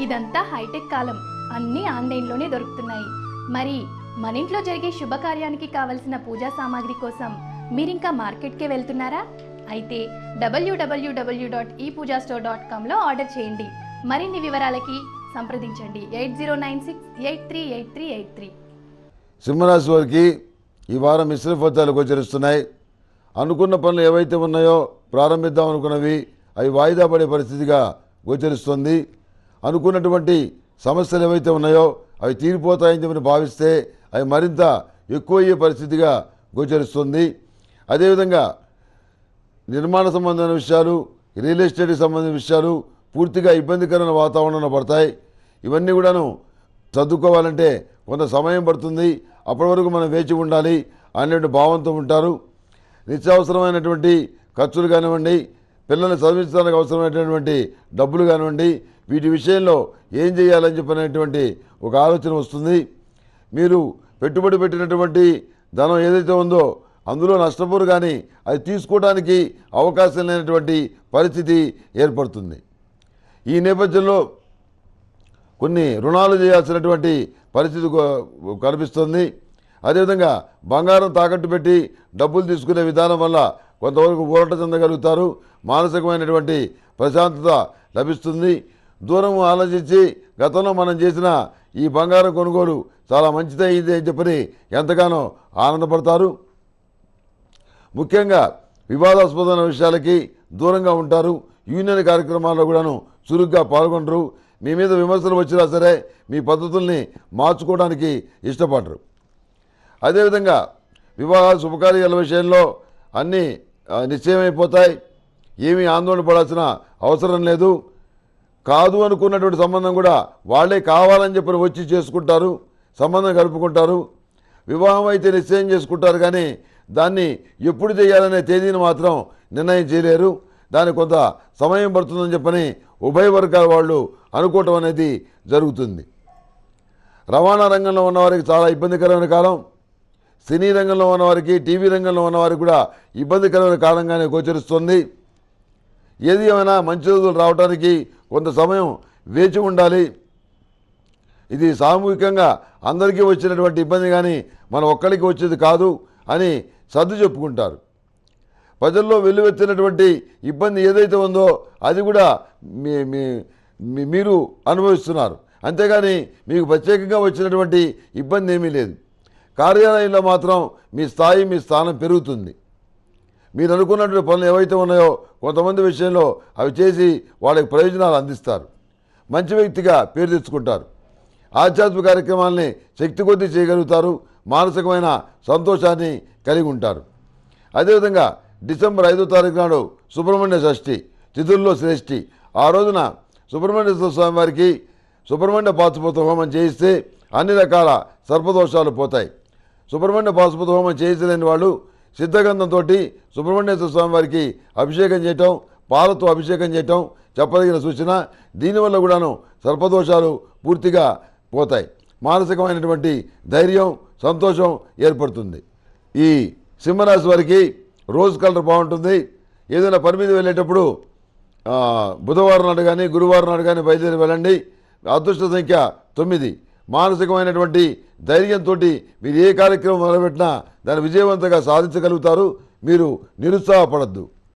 ఇదంతా హైటెక్ కాలం అన్నీ ఆన్లైన్లోనే దొరుకుతున్నాయి మరి మన ఇంట్లో జరిగే శుభకార్యానికి కావలసిన పూజా సామాగ్రి కోసం మీరింకా మార్కెట్కే వెళ్తున్నారా అయితే W W W dot E Puja store dot కామ్లో ఆర్డర్ చేయండి మరిన్ని వివరాలకి సంప్రదించండి eight zero nine six eight three eight three eight three సింహరాశి వారికి ఈ వారం మిశ్రమ ఫలితాలు గోచరిస్తున్నాయి అనుకున్న పనులు ఏవైతే ఉన్నాయో ప్రారంభిద్దాం అనుకున్నవి అవి వాయిదా పడే పరిస్థితిగా గోచరిస్తుంది అనుకున్నటువంటి సమస్యలు ఏవైతే ఉన్నాయో అవి తీరిపోతాయని చెప్పి భావిస్తే అవి మరింత ఎక్కువ అయ్యే పరిస్థితిగా గోచరిస్తుంది అదేవిధంగా నిర్మాణ సంబంధమైన విషయాలు రియల్ ఎస్టేట్కి సంబంధించిన విషయాలు పూర్తిగా ఇబ్బందికరమైన వాతావరణంలో పడతాయి ఇవన్నీ కూడాను చదువుకోవాలంటే కొంత సమయం పడుతుంది అప్పటి వరకు మనం వేచి ఉండాలి అనేటువంటి భావంతో ఉంటారు నిత్యావసరమైనటువంటి ఖర్చులు కానివ్వండి పిల్లల్ని చదివించడానికి అవసరమైనటువంటి డబ్బులు కానివ్వండి వీటి విషయంలో ఏం చేయాలని చెప్పినటువంటి ఒక ఆలోచన వస్తుంది మీరు పెట్టుబడి పెట్టినటువంటి ధనం ఏదైతే ఉందో అందులో నష్టపోరు కానీ అది తీసుకోవడానికి అవకాశం లేనటువంటి పరిస్థితి ఏర్పడుతుంది ఈ నేపథ్యంలో కొన్ని రుణాలు చేయాల్సినటువంటి పరిస్థితి కో- కనిపిస్తుంది అదేవిధంగా బంగారం తాకట్టు పెట్టి డబ్బులు తీసుకునే విధానం వల్ల కొంతవరకు ఊరట చెందగలుగుతారు మానసికమైనటువంటి ప్రశాంతత లభిస్తుంది దూరం ఆలోచించి గతంలో మనం చేసిన ఈ బంగారం కొనుగోలు చాలా మంచిదైంది అని చెప్పని ఎంతగానో ఆనందపడతారు ముఖ్యంగా వివాదాస్పదమైన విషయాలకి దూరంగా ఉంటారు యూనియన్ కార్యక్రమాల్లో కూడాను చురుగ్గా పాల్గొనరు మీ మీద విమర్శలు వచ్చినా సరే మీ పద్ధతుల్ని మార్చుకోవడానికి ఇష్టపడరు అదేవిధంగా వివాహ శుభకార్యాల విషయంలో అన్నీ ఆ, నిశ్చయమైపోతాయి ఏమీ ఆందోళన పడాల్సిన అవసరం లేదు కాదు అనుకున్నటువంటి సంబంధం కూడా వాళ్ళే కావాలని చెప్పి వచ్చి చేసుకుంటారు సంబంధం కలుపుకుంటారు వివాహం అయితే నిశ్చయం చేసుకుంటారు కానీ దాన్ని ఎప్పుడు చేయాలనే తేదీని మాత్రం నిర్ణయం చేయలేరు దానికి కొంత సమయం పడుతుందని చెప్పని ఉభయ వర్గాల వాళ్ళు అనుకోవటం అనేది జరుగుతుంది రవాణా రంగంలో ఉన్నవారికి చాలా ఇబ్బందికరమైన కాలం సినీ రంగంలో ఉన్నవారికి టీవీ రంగంలో ఉన్నవారికి కూడా ఇబ్బందికరమైన కాలంగానే గోచరిస్తుంది ఏది ఏమైనా మంచి రోజులు రావడానికి కొంత సమయం వేచి ఉండాలి ఇది సామూహికంగా అందరికీ వచ్చినటువంటి ఇబ్బంది కానీ మన ఒక్కరికి వచ్చేది కాదు అని సర్దు చెప్పుకుంటారు ప్రజల్లో వెల్లువెత్తినటువంటి ఇబ్బంది ఏదైతే ఉందో అది కూడా మీ మీ- మీ- మీరు అనుభవిస్తున్నారు అంతేగాని మీకు ప్రత్యేకంగా వచ్చినటువంటి ఇబ్బంది ఏమీ లేదు కార్యాలయంలో మాత్రం మీ స్థాయి మీ స్థానం పెరుగుతుంది మీరు అనుకున్నటువంటి పనులు ఏవైతే ఉన్నాయో కొంతమంది విషయంలో అవి చేసి వాళ్ళకి ప్రయోజనాలు అందిస్తారు మంచి వ్యక్తిగా పేరు తెచ్చుకుంటారు ఆధ్యాత్మిక కార్యక్రమాల్ని శక్తి కొద్దీ చేయగలుగుతారు మానసికమైన సంతోషాన్ని కలిగి ఉంటారు అదేవిధంగా డిసెంబర్ ఐదో తారీఖు నాడు సుబ్రహ్మణ్య షష్ఠి తిథుల్లో శ్రేష్ఠి ఆ రోజున సుబ్రహ్మణ్య స్వామి వారికి సుబ్రహ్మణ్య పాశుపత హోమం చేయిస్తే అన్ని రకాల సర్పదోషాలు పోతాయి సుబ్రహ్మణ్య పాశుపత హోమం చేయించలేని వాళ్ళు సిద్ధగంధంతో సుబ్రహ్మణ్యేశ్వర స్వామి వారికి అభిషేకం చేయటం పాలతో అభిషేకం చేయటం చెప్పదగిన సూచన దీనివల్ల కూడాను సర్పదోషాలు పూర్తిగా పోతాయి మానసికమైనటువంటి ధైర్యం సంతోషం ఏర్పడుతుంది ఈ సింహరాశి వారికి రోజ్ కలర్ బాగుంటుంది ఏదైనా పని మీద వెళ్ళేటప్పుడు ఆ, బుధవారం నాడు కానీ గురువారం నాడు కానీ బయలుదేరి వెళ్ళండి అదృష్ట సంఖ్య తొమ్మిది మానసికమైనటువంటి ధైర్యంతో మీరు ఏ కార్యక్రమం మొదలుపెట్టినా దాన్ని విజయవంతంగా సాధించగలుగుతారు మీరు నిరుత్సాహపడద్దు